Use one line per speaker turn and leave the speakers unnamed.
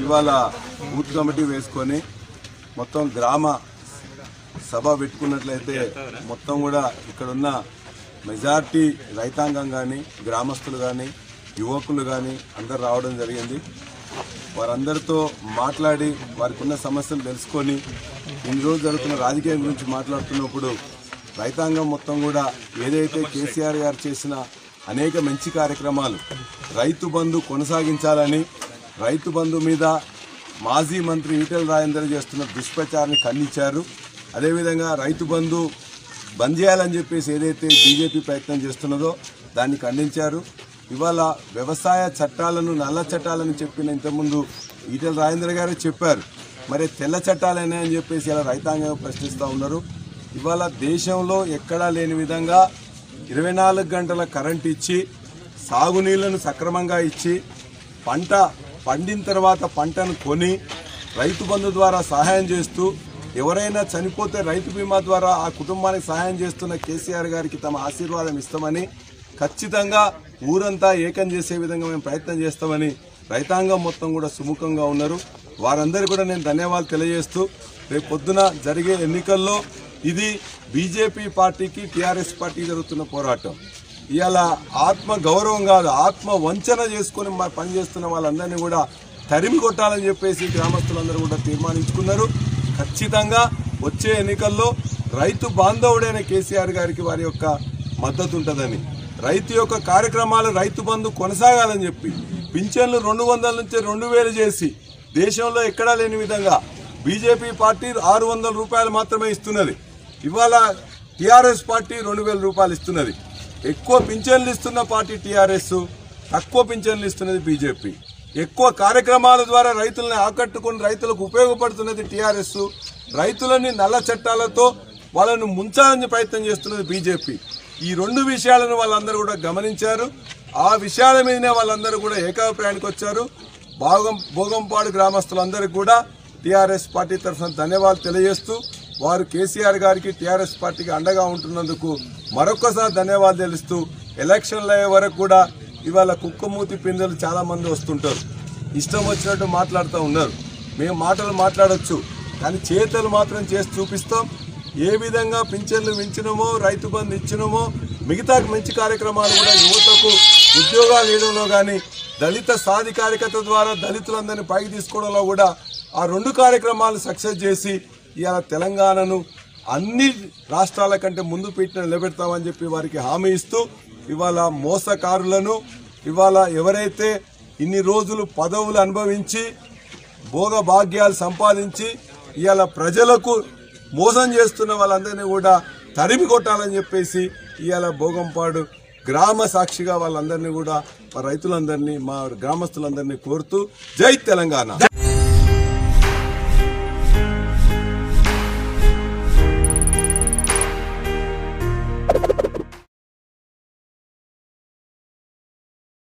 ఇవాళ booth committee వేసుకొని మొత్తం గ్రామ సభ పెట్టుకున్నట్లయితే మొత్తం కూడా ఇక్కడున్న మెజార్టీ రైతాంగం కానీ గ్రామస్తులు కానీ యువకులు కానీ అందరు రావడం జరిగింది వారందరితో మాట్లాడి వారికి ఉన్న సమస్యలు తెలుసుకొని ఇన్ని రోజులు జరుగుతున్న రాజకీయం గురించి మాట్లాడుతున్నప్పుడు రైతాంగం మొత్తం కూడా ఏదైతే కేసీఆర్ గారు చేసిన అనేక మంచి కార్యక్రమాలు రైతు బంధు కొనసాగించాలని రైతు బంధు మీద మాజీ మంత్రి ఈటెల రాజేందర్ చేస్తున్న దుష్ప్రచారాన్ని ఖండించారు అదేవిధంగా రైతు బంధు బంద్ చేయాలని చెప్పేసి ఏదైతే బీజేపీ ప్రయత్నం చేస్తున్నదో దాన్ని ఖండించారు ఇవాళ వ్యవసాయ చట్టాలను నల్ల చట్టాలని చెప్పిన ఇంతకుముందు ఈటెల రాజేంద్ర గారే చెప్పారు మరి తెల్ల చట్టాలేనా అని చెప్పేసి ఇలా రైతాంగం ప్రశ్నిస్తూ ఉన్నారు ఇవాళ దేశంలో ఎక్కడా లేని విధంగా ఇరవై నాలుగు గంటల కరెంట్ ఇచ్చి సాగునీళ్లను సక్రమంగా ఇచ్చి పంట పండిన తర్వాత పంటను కొని రైతు బంధు ద్వారా సహాయం చేస్తూ ఎవరైనా చనిపోతే రైతు బీమా ద్వారా ఆ కుటుంబానికి సహాయం చేస్తున్న కేసీఆర్ గారికి తమ ఆశీర్వాదం ఇస్తామని ఖచ్చితంగా ఊరంతా ఏకం చేసే విధంగా మేము ప్రయత్నం చేస్తామని రైతాంగం మొత్తం కూడా సుముఖంగా ఉన్నారు వారందరికీ కూడా నేను ధన్యవాదాలు తెలియజేస్తూ రేపు పొద్దున జరిగే ఎన్నికల్లో ఇది బీజేపీ పార్టీకి టీఆర్ఎస్ పార్టీకి జరుగుతున్న పోరాటం ఇవాళ ఆత్మ గౌరవం కాదు ఆత్మ వంచన చేసుకొని మా పనిచేస్తున్న వాళ్ళందరినీ కూడా తరిమి కొట్టాలని చెప్పేసి గ్రామస్తులందరూ కూడా తీర్మానించుకున్నారు ఖచ్చితంగా వచ్చే ఎన్నికల్లో రైతు బాంధవుడైన కేసీఆర్ గారికి వారి యొక్క మద్దతు ఉంటుందని రైతు యొక్క కార్యక్రమాలు రైతు బంధు కొనసాగాలని చెప్పి పింఛన్లు రెండు వందల నుంచి రెండు వేలు చేసి దేశంలో ఎక్కడా లేని విధంగా బీజేపీ పార్టీ ఆరు వందల రూపాయలు మాత్రమే ఇస్తున్నది ఇవాళ టీఆర్ఎస్ పార్టీ రెండు వేల రూపాయలు ఇస్తున్నది ఎక్కువ పింఛన్లు ఇస్తున్న పార్టీ టీఆర్ఎస్ తక్కువ పింఛన్లు ఇస్తున్నది బీజేపీ ఎక్కువ కార్యక్రమాల ద్వారా రైతులను ఆకట్టుకుని రైతులకు ఉపయోగపడుతున్నది టీఆర్ఎస్ రైతులని నల్ల చట్టాలతో వాళ్ళను ముంచాలని ప్రయత్నం చేస్తున్నది బీజేపీ ఈ రెండు విషయాలను వాళ్ళందరూ కూడా గమనించారు ఆ విషయాల మీదనే వాళ్ళందరూ కూడా ఏకాభిప్రాయానికి వచ్చారు భాగం భోగంపాడు గ్రామస్తులందరికీ కూడా టీఆర్ఎస్ పార్టీ తరఫున ధన్యవాదాలు తెలియజేస్తూ వారు కేసీఆర్ గారికి టీఆర్ఎస్ పార్టీకి అండగా ఉంటున్నందుకు మరొకసారి ధన్యవాదాలు తెలుస్తూ ఎలక్షన్లు అయ్యే వరకు కూడా ఇవాళ కుక్కమూతి పిందెలు చాలా మంది వస్తుంటారు ఇష్టం వచ్చినట్టు మాట్లాడుతూ ఉన్నారు మేము మాటలు మాట్లాడొచ్చు కానీ చేతలు మాత్రం చేసి చూపిస్తాం ఏ విధంగా పింఛన్లు పెంచినమో రైతు బంధు ఇచ్చినమో మిగతా మంచి కార్యక్రమాలు కూడా యువతకు ఉద్యోగాలు ఇవ్వడంలో కానీ దళిత సాధికారికత ద్వారా దళితులందరినీ పైకి తీసుకోవడంలో కూడా ఆ రెండు కార్యక్రమాలు సక్సెస్ చేసి ఇవాళ తెలంగాణను అన్ని రాష్ట్రాల కంటే ముందు పెట్టిన నిలబెడతామని చెప్పి వారికి హామీ ఇస్తూ ఇవాళ మోసకారులను ఇవాళ ఎవరైతే ఇన్ని రోజులు పదవులు అనుభవించి భోగ భాగ్యాలు సంపాదించి ఇవాళ ప్రజలకు మోసం చేస్తున్న వాళ్ళందరినీ కూడా తరిమి కొట్టాలని చెప్పేసి ఇవాళ భోగంపాడు గ్రామ సాక్షిగా వాళ్ళందరినీ కూడా మా రైతులందరినీ మా గ్రామస్తులందరినీ కోరుతూ జై తెలంగాణ